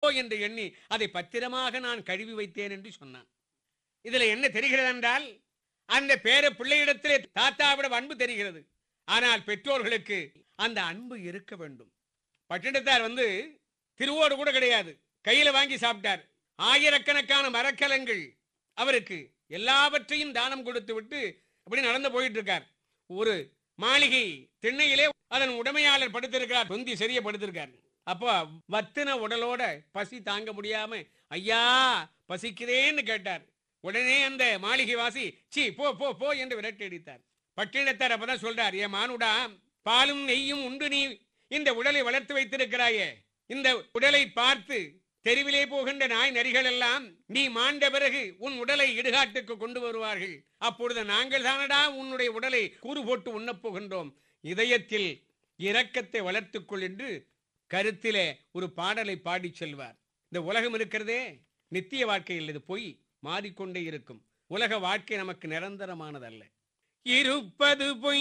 என்று எண்ணி அதை பத்திரமாக நான் கழுவி வைத்தேன் என்று சொன்னான் இதுல என்ன தெரிகிறது என்றால் அந்த பேர பிள்ளையிடத்திலே தாத்தாவிட அன்பு தெரிகிறது ஆனால் பெற்றோர்களுக்கு அந்த அன்பு இருக்க வேண்டும் பட்டினத்தார் வந்து திருவோடு கூட கிடையாது கையில வாங்கி சாப்பிட்டார் ஆயிரக்கணக்கான மரக்கலங்கள் அவருக்கு எல்லாவற்றையும் தானம் கொடுத்து விட்டு அப்படி நடந்து போயிட்டு இருக்கார் ஒரு மாளிகை திண்ணையிலே அதன் உடைமையாளர் படுத்திருக்கிறார் தொந்தி சரிய படுத்திருக்கார் அப்போ வத்தின உடலோட பசி தாங்க முடியாம ஐயா பசிக்கிறேன்னு கேட்டார் உடனே அந்த மாளிகை வாசி சீ போ போ போ என்று விரட்டி அடித்தார் பட்டினத்தார் அப்பதான் சொல்றார் ஏ மானுடா பாலும் நெய்யும் உண்டு நீ இந்த உடலை வளர்த்து வைத்திருக்கிறாயே இந்த உடலை பார்த்து தெருவிலே போகின்ற நாய் நரிகள் எல்லாம் நீ மாண்ட பிறகு உன் உடலை இடுகாட்டுக்கு கொண்டு வருவார்கள் அப்பொழுது நாங்கள் தானடா உன்னுடைய உடலை கூறு போட்டு உண்ணப் போகின்றோம் இதயத்தில் இரக்கத்தை வளர்த்துக்கொள் என்று கருத்திலே ஒரு பாடலை பாடிச் செல்வார் இந்த உலகம் இருக்கிறதே நித்திய வாழ்க்கையில் இது பொய் மாறிக்கொண்டே இருக்கும் உலக வாழ்க்கை நமக்கு நிரந்தரமானதல்ல இருப்பது பொய்